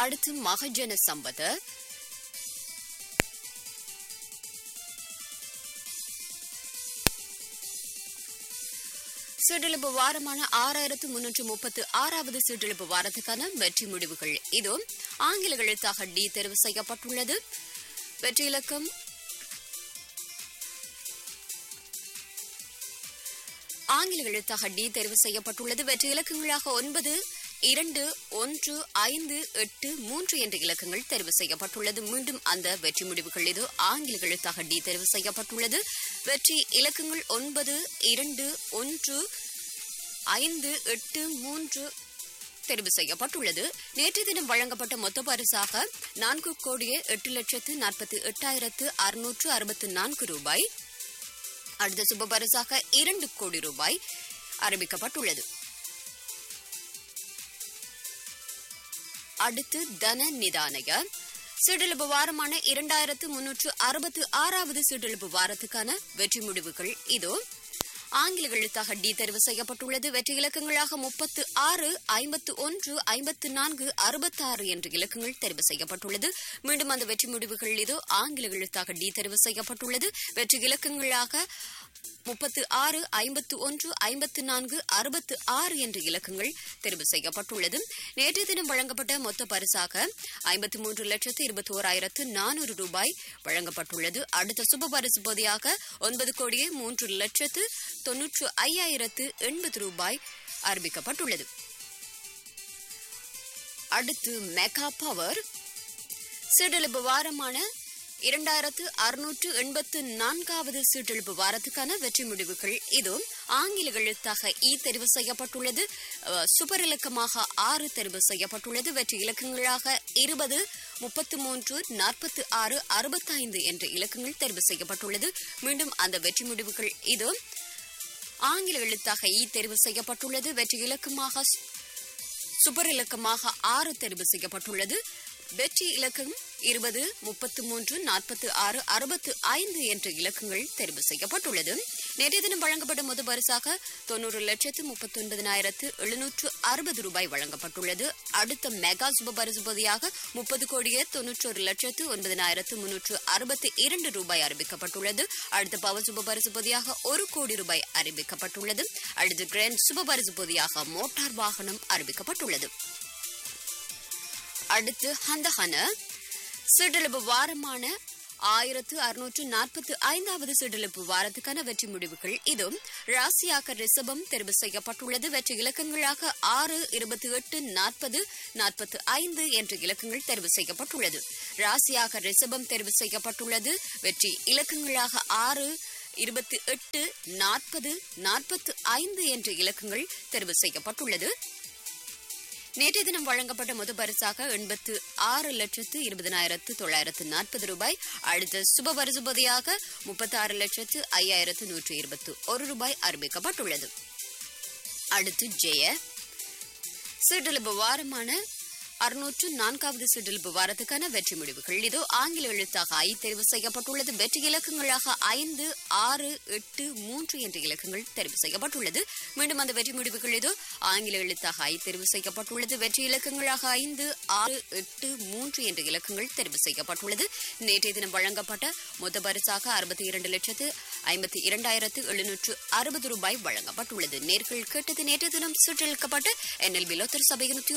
அடுத்து மகஜன சம்பத சீட்டெழுப்பு வாரமான ஆறாயிரத்து முன்னூற்று முப்பத்து ஆறாவது சீட்டெழுப்பு வாரத்துக்கான வெற்றி முடிவுகள் இது ஆங்கில எழுத்தாக டி தெரிவு செய்யப்பட்டுள்ளது வெற்றி இலக்கம் ஆங்கில எழுத்தாக டி தெரிவு செய்யப்பட்டுள்ளது வெற்றி இலக்கங்களாக ஒன்பது இரண்டு ஒன்று ஐந்து எட்டு மூன்று என்ற இலக்கங்கள் தெரிவு செய்யப்பட்டுள்ளது மீண்டும் அந்த வெற்றி முடிவுகள் இது ஆங்கில எழுத்தாக டி தெரிவு செய்யப்பட்டுள்ளது வெற்றி இலக்கங்கள் ஒன்பது இரண்டு ஒன்று ஐந்து எட்டு மூன்று தெரிவு செய்யப்பட்டுள்ளது நேற்று தினம் வழங்கப்பட்ட மொத்த பரிசாக நான்கு கோடியே எட்டு லட்சத்து நாற்பத்தி எட்டாயிரத்து அறுநூற்று அறுபத்து நான்கு ரூபாய் அடுத்த சுப பரிசாக இரண்டு கோடி ரூபாய் அறிவிக்கப்பட்டுள்ளது அடுத்து தன நிதானய சீடெழுப்பு வாரமான இரண்டாயிரத்து முன்னூற்று அறுபத்து ஆறாவது சீடெழுப்பு வாரத்துக்கான வெற்றி முடிவுகள் இதோ ஆங்கில எழுத்தாக டி தெரிவு செய்யப்பட்டுள்ளது வெற்றி இலக்கங்களாக முப்பத்து ஆறு ஐம்பத்து ஒன்று ஐம்பத்து நான்கு அறுபத்தாறு என்ற இலக்கங்கள் தெரிவு செய்யப்பட்டுள்ளது மீண்டும் அந்த வெற்றி முடிவுகள் இதோ ஆங்கில எழுத்தாக டி தெரிவு செய்யப்பட்டுள்ளது வெற்றி இலக்கங்களாக முப்பத்து ஆறு ஐம்பத்து ஒன்று ஐம்பத்து நான்கு அறுபத்து ஆறு என்ற இலக்கங்கள் தெரிவு செய்யப்பட்டுள்ளது நேற்றைய தினம் வழங்கப்பட்ட மொத்த பரிசாக ஐம்பத்தி மூன்று லட்சத்து இருபத்தி ஓராயிரத்து நானூறு ரூபாய் வழங்கப்பட்டுள்ளது அடுத்த சுப பரிசு பொதியாக ஒன்பது கோடியே மூன்று லட்சத்து தொன்னூற்று ஐயாயிரத்து எண்பது ரூபாய் அறிவிக்கப்பட்டுள்ளது அடுத்து மெகா பவர் சீடெழுப்பு வாரமான இரண்டாயிரத்து அறுநூற்று எண்பத்து நான்காவது சீட்டெழுப்பு வாரத்துக்கான வெற்றி முடிவுகள் இது ஆங்கில எழுத்தாக இ தெரிவு செய்யப்பட்டுள்ளது அஹ், சுபர் இலக்கமாக ஆறு தெரிவு செய்யப்பட்டுள்ளது வெற்றி இலக்கங்களாக இருபது முப்பத்து மூன்று நாற்பத்து ஆறு அறுபத்தைந்து என்ற இலக்கங்கள் தெரிவு செய்யப்பட்டுள்ளது மீண்டும் அந்த வெற்றி முடிவுகள் இது ஆங்கில எழுத்தாக இ தெரிவு செய்யப்பட்டுள்ளது வெற்றி இலக்கமாக சுபர் இலக்கமாக ஆறு தெரிவு செய்யப்பட்டுள்ளது வெற்றி இலக்கம் இருபது முப்பத்து மூன்று நாற்பத்து ஆறு அறுபத்து ஐந்து என்ற இலக்கங்கள் தெரிவு செய்யப்பட்டுள்ளது நேற்றைய தினம் வழங்கப்பட்ட முது பரிசாக தொண்ணூறு லட்சத்து முப்பத்தி ஒன்பதினாயிரத்து எழுநூற்று அறுபது ரூபாய் வழங்கப்பட்டுள்ளது அடுத்த மெகா சுப பரிசு பொதியாக முப்பது கோடியே தொன்னூற்றொரு லட்சத்து ஒன்பதினாயிரத்து முன்னூற்று அறுபத்தி இரண்டு ரூபாய் அறிவிக்கப்பட்டுள்ளது அடுத்த பவர் சுப பரிசு பொதியாக ஒரு கோடி ரூபாய் அறிவிக்கப்பட்டுள்ளது அடுத்து கிராண்ட் சுப பரிசு பொதியாக மோட்டார் வாகனம் அறிவிக்கப்பட்டுள்ளது அடுத்து ஹந்தஹன சிடலப்பு வாரமான ஆயிரத்து அறுநூற்று நாற்பத்தி ஐந்தாவது சிடலப்பு வாரத்துக்கான வெற்றி முடிவுகள் இதுவும் ராசியாக ரிசபம் தெரிவு செய்யப்பட்டுள்ளது வெற்றி இலக்கங்களாக ஆறு இருபத்தி எட்டு நாற்பது நாற்பத்தி ஐந்து என்ற இலக்கங்கள் தெரிவு செய்யப்பட்டுள்ளது ராசியாக ரிசபம் தெரிவு செய்யப்பட்டுள்ளது வெற்றி இலக்கங்களாக ஆறு இருபத்தி எட்டு நாற்பது நாற்பத்து ஐந்து என்ற இலக்கங்கள் தெரிவு செய்யப்பட்டுள்ளது நேற்றைய தினம் வழங்கப்பட்ட முது பரிசாக எண்பத்து ஆறு லட்சத்து இருபதனாயிரத்து தொள்ளாயிரத்து நாற்பது ரூபாய் அடுத்த சுப பரிசுபதியாக முப்பத்தி ஆறு லட்சத்து ஐயாயிரத்து நூற்று இருபத்து ஒரு ரூபாய் அறிவிக்கப்பட்டுள்ளது அடுத்து ஜெய சீட்டெழுப்பு வாரமான அறுநூற்று நான்காவது சீட்டெழுப்பு வாரத்துக்கான வெற்றி முடிவுகள் இது ஆங்கில எழுத்தாக ஐ தெரிவு செய்யப்பட்டுள்ளது வெற்றி இலக்கங்களாக ஐந்து ஆறு எட்டு மூன்று என்ற இலக்கங்கள் தெரிவு செய்யப்பட்டுள்ளது மீண்டும் அந்த வெற்றி முடிவுகள் இது ஆங்கில எழுத்தாக ஐ தெரிவு செய்யப்பட்டுள்ளது வெற்றி இலக்கங்களாக ஐந்து ஆறு எட்டு மூன்று என்ற இலக்கங்கள் தெரிவு செய்யப்பட்டுள்ளது நேற்றைய தினம் வழங்கப்பட்ட மொத்த பரிசாக அறுபத்தி இரண்டு லட்சத்து ஐம்பத்தி இரண்டாயிரத்து எழுநூற்று அறுபது ரூபாய் வழங்கப்பட்டுள்ளது நேர்கள் கேட்டது நேற்றைய தினம் சுற்றிருக்கப்பட்ட என்எல்பி லோத்தர் சபையின்